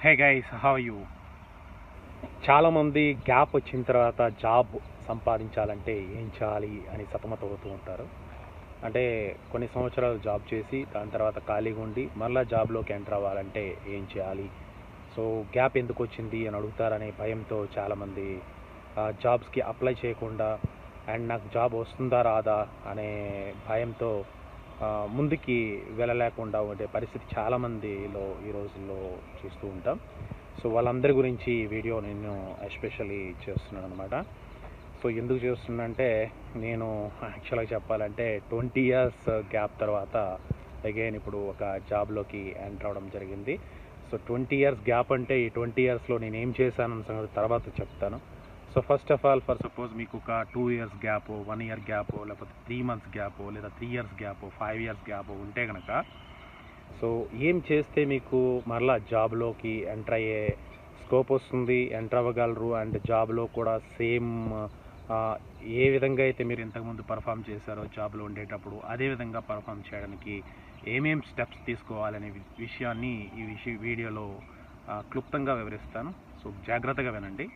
hey guys how you చాలామంది gap వచ్చిన తర్వాత జాబ్ సంపాదించాలంటే ఏం చేయాలి అని సతమతమవుతూ ఉంటారు అంటే కొన్ని సంవత్సరాలు జాబ్ చేసి దాని తర్వాత ఖాళీగా ఉండి మళ్ళీ జాబ్లోకి ఎంటర్ అవ్వాలంటే ఏం చేయాలి సో గ్యాప్ ఎందుకు వచ్చింది అని అడుగుతారనే భయంతో చాలామంది జాబ్స్కి అప్లై చేయకుండా అండ్ నాకు జాబ్ వస్తుందా రాదా అనే భయంతో ఆ, ముందుకి వెళ్ళలేకుండా ఉండే పరిస్థితి చాలామందిలో ఈ రోజుల్లో చూస్తూ ఉంటాం సో వాళ్ళందరి గురించి ఈ వీడియో నేను ఎస్పెషల్లీ చేస్తున్నాను అనమాట సో ఎందుకు చేస్తున్నా అంటే నేను యాక్చువల్గా చెప్పాలంటే ట్వంటీ ఇయర్స్ గ్యాప్ తర్వాత అగైన్ ఇప్పుడు ఒక జాబ్లోకి ఎంటర్ అవడం జరిగింది సో ట్వంటీ ఇయర్స్ గ్యాప్ అంటే ఈ ట్వంటీ ఇయర్స్లో నేను ఏం చేశానన్న సంగతి తర్వాత చెప్తాను so first of all for suppose మీకు ఒక two years gap one year gap లేకపోతే త్రీ మంత్స్ గ్యాప్ లేదా three years gap five years gap ఉంటే కనుక సో ఏం చేస్తే మీకు మరలా జాబ్లోకి ఎంటర్ అయ్యే స్కోప్ వస్తుంది ఎంటర్ అవ్వగలరు అండ్ జాబ్లో కూడా సేమ్ ఏ విధంగా అయితే మీరు ఇంతకుముందు పర్ఫామ్ చేశారో జాబ్లో ఉండేటప్పుడు అదే విధంగా పర్ఫామ్ చేయడానికి ఏమేం స్టెప్స్ తీసుకోవాలనే వి- విషయాన్ని ఈ విషయ వీడియోలో ఆ, క్లుప్తంగా వివరిస్తాను సో జాగ్రత్తగా వినండి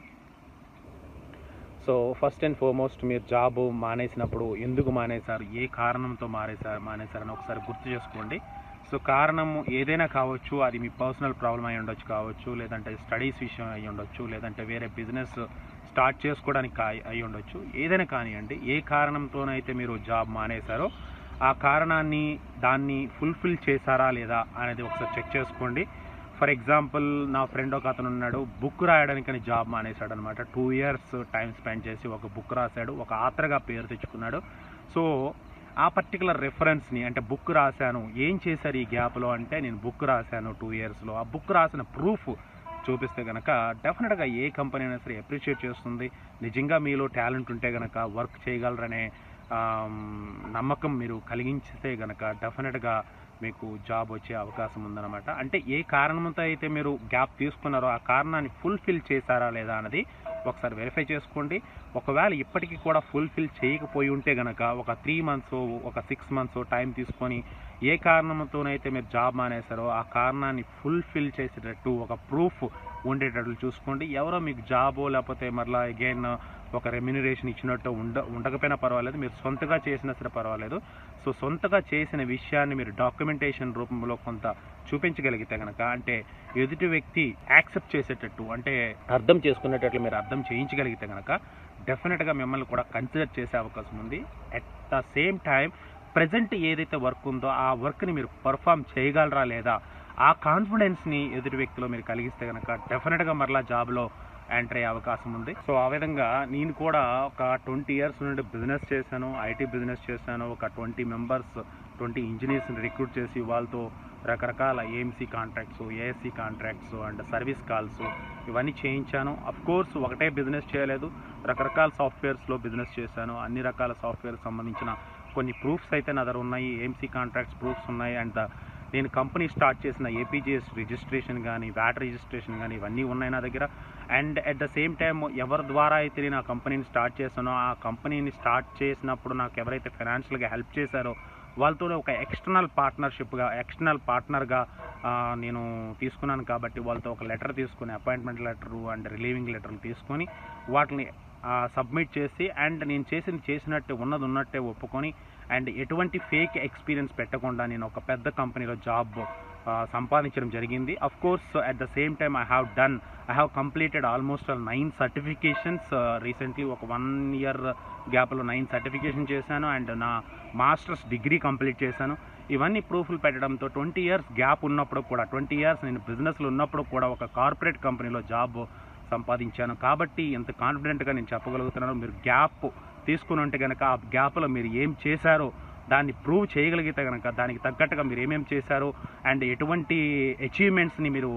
సో ఫస్ట్ అండ్ ఫార్మోస్ట్ మీరు జాబ్ మానేసినప్పుడు ఎందుకు మానేశారు ఏ కారణంతో మానేశారు మానేశారని ఒకసారి గుర్తు చేసుకోండి సో కారణం ఏదైనా కావచ్చు అది మీ పర్సనల్ ప్రాబ్లం అయి ఉండొచ్చు కావచ్చు లేదంటే స్టడీస్ విషయం అయి ఉండొచ్చు లేదంటే వేరే బిజినెస్ స్టార్ట్ చేసుకోవడానికి కా- అయి ఉండొచ్చు ఏదైనా కానివ్వండి ఏ కారణంతోనైతే మీరు జాబ్ మానేశారో ఆ కారణాన్ని దాన్ని ఫుల్ఫిల్ చేశారా లేదా అనేది ఒకసారి చెక్ చేసుకోండి ఫర్ ఎగ్జాంపుల్ నా ఫ్రెండ్ ఒక అతను ఉన్నాడు బుక్ రాయడానికని జాబ్ మానేశాడు అనమాట టూ ఇయర్స్ టైం స్పెండ్ చేసి ఒక బుక్ రాశాడు ఒక ఆత్రగా పేరు తెచ్చుకున్నాడు సో ఆ పర్టికులర్ రెఫరెన్స్ని అంటే బుక్ రాశాను ఏం చేశారు ఈ గ్యాప్లో అంటే నేను బుక్ రాశాను టూ ఇయర్స్లో ఆ బుక్ రాసిన ప్రూఫ్ చూపిస్తే కనుక డెఫినెట్గా ఏ కంపెనీ అయినా సరే అప్రిషియేట్ చేస్తుంది నిజంగా మీలో టాలెంట్ ఉంటే కనుక వర్క్ చేయగలరనే ఆమ్, నమ్మకం మీరు కలిగించితే కనుక డెఫినెట్గా మీకు జాబ్ వచ్చే అవకాశం ఉందన్నమాట అంటే ఏ కారణంతో అయితే మీరు గ్యాప్ తీసుకున్నారో ఆ కారణాన్ని ఫుల్ఫిల్ చేశారా లేదా అన్నది ఒకసారి వెరిఫై చేసుకోండి ఒకవేళ ఇప్పటికీ కూడా ఫుల్ఫిల్ చేయకపోయి ఉంటే గనక ఒక త్రీ మంత్స్ ఒక సిక్స్ మంత్స్ టైం తీసుకొని ఏ కారణంతోనైతే మీరు జాబ్ మానేశారో ఆ కారణాన్ని ఫుల్ఫిల్ చేసేటట్టు ఒక ప్రూఫ్ ఉండేటట్లు చూసుకోండి ఎవరో మీకు జాబో లేకపోతే మరలా అగైన్ ఒక రెమ్యునరేషన్ ఇచ్చినట్టు ఉండ ఉండకపోయినా పర్వాలేదు మీరు సొంతగా చేసినా సరే పర్వాలేదు సో సొంతగా చేసిన విషయాన్ని మీరు డాక్యుమెంటేషన్ రూపంలో కొంత చూపించగలిగితే కనుక అంటే ఎదుటి వ్యక్తి యాక్సెప్ట్ చేసేటట్టు అంటే అర్థం చేసుకునేటట్లు మీరు అర్థం చేయించగలిగితే కనుక డెఫినెట్గా మిమ్మల్ని కూడా కన్సిడర్ చేసే అవకాశం ఉంది at the same time present ఏదైతే వర్క్ ఉందో ఆ వర్క్ని మీరు పర్ఫామ్ చేయగలరా లేదా ఆ కాన్ఫిడెన్స్ని ఎదుటి వ్యక్తిలో మీరు కలిగిస్తే కనుక డెఫినెట్గా మరలా జాబ్లో ఎంటర్ అయ్యే అవకాశం ఉంది సో ఆ విధంగా నేను కూడా ఒక ట్వంటీ ఇయర్స్ నుండి బిజినెస్ చేశాను ఐటీ బిజినెస్ చేశాను ఒక ట్వంటీ మెంబర్స్ ట్వంటీ ఇంజనీర్స్ని రిక్రూట్ చేసి వాళ్ళతో రకరకాల AMC contracts ASC contracts and service calls ఇవన్నీ చేయించాను అఫ్ కోర్స్ ఒకటే బిజినెస్ చేయలేదు రకరకాల సాఫ్ట్వేర్స్లో బిజినెస్ చేశాను అన్ని రకాల సాఫ్ట్వేర్ సంబంధించిన కొన్ని ప్రూఫ్స్ అయితే నా దగ్గర ఉన్నాయి ఏఎంసీ కాంట్రాక్ట్స్ ప్రూఫ్స్ ఉన్నాయి అండ్ నేను కంపెనీ స్టార్ట్ చేసిన ఏపీజీఎస్ రిజిస్ట్రేషన్ కానీ వ్యాట్ రిజిస్ట్రేషన్ కానీ ఇవన్నీ ఉన్నాయి నా దగ్గర and at the same time ఎవరి ద్వారా అయితే నేను ఆ కంపెనీని స్టార్ట్ చేశానో ఆ కంపెనీని స్టార్ట్ చేసినప్పుడు నాకు ఎవరైతే ఫైనాన్షియల్గా హెల్ప్ చేశారో వాళ్ళతో ఒక ఎక్స్టర్నల్ పార్ట్నర్షిప్గా ఎక్స్టర్నల్ పార్ట్నర్గా నేను తీసుకున్నాను కాబట్టి వాళ్ళతో ఒక లెటర్ తీసుకుని అపాయింట్మెంట్ లెటరు అండ్ రిలీవింగ్ లెటర్లు తీసుకొని వాటిని సబ్మిట్ చేసి అండ్ నేను చేసింది చేసినట్టే ఉన్నది ఉన్నట్టే ఒప్పుకొని అండ్ ఎటువంటి ఫేక్ ఎక్స్పీరియన్స్ పెట్టకుండా నేను ఒక పెద్ద కంపెనీలో జాబ్ సంపాదించడం జరిగింది of course at the same time I have done I have completed almost nine certifications recently ఒక వన్ ఇయర్ గ్యాప్లో నైన్ సర్టిఫికేషన్ చేశాను అండ్ నా మాస్టర్స్ డిగ్రీ కంప్లీట్ చేశాను ఇవన్నీ ప్రూఫ్లు పెట్టడంతో ట్వంటీ ఇయర్స్ గ్యాప్ ఉన్నప్పుడు కూడా ట్వంటీ ఇయర్స్ నేను బిజినెస్లో ఉన్నప్పుడు కూడా ఒక కార్పొరేట్ కంపెనీలో జాబ్ సంపాదించాను కాబట్టి ఎంత కాన్ఫిడెంట్గా నేను చెప్పగలుగుతున్నాను మీరు గ్యాప్ తీసుకుని ఉంటే కనుక ఆ గ్యాప్లో మీరు ఏం చేశారో దాన్ని ప్రూవ్ చేయగలిగితే కనుక దానికి తగ్గట్టుగా మీరు ఏమేమి చేశారు అండ్ ఎటువంటి అచీవ్మెంట్స్ని మీరు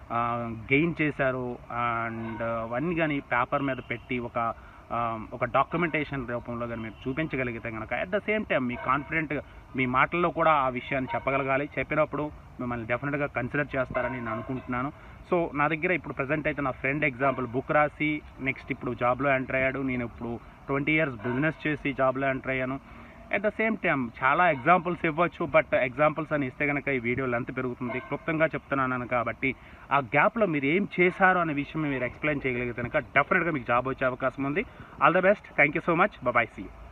గెయిన్ చేశారు అండ్ అవన్నీ కానీ పేపర్ మీద పెట్టి ఒక ఆ, ఒక డాక్యుమెంటేషన్ రూపంలో కానీ మీరు చూపించగలిగితే కనుక అట్ ద సేమ్ టైం మీ కాన్ఫిడెంట్ మీ మాటల్లో కూడా ఆ విషయాన్ని చెప్పగలగాలి చెప్పినప్పుడు మిమ్మల్ని డెఫినెట్గా కన్సిడర్ చేస్తారని నేను అనుకుంటున్నాను సో నా దగ్గర ఇప్పుడు ప్రజెంట్ అయితే నా ఫ్రెండ్ ఎగ్జాంపుల్ బుక్ రాసి నెక్స్ట్ ఇప్పుడు జాబ్లో ఎంటర్ అయ్యాడు నేను ఇప్పుడు ట్వంటీ ఇయర్స్ బిజినెస్ చేసి జాబ్లో ఎంటర్ అయ్యాను అట్ ద సేమ్ టైం చాలా ఎగ్జాంపుల్స్ ఇవ్వచ్చు బట్ ఎగ్జాంపుల్స్ అని ఇస్తే కనుక ఈ వీడియో లెంత్ పెరుగుతుంది క్లుప్తంగా చెప్తున్నాను కాబట్టి ఆ గ్యాప్లో మీరు ఏం చేశారు అనే విషయం మీరు ఎక్స్ప్లెయిన్ చేయగలిగితే కనుక డెఫినెట్గా మీకు జాబ్ వచ్చే అవకాశం ఉంది all the best thank you so much bye see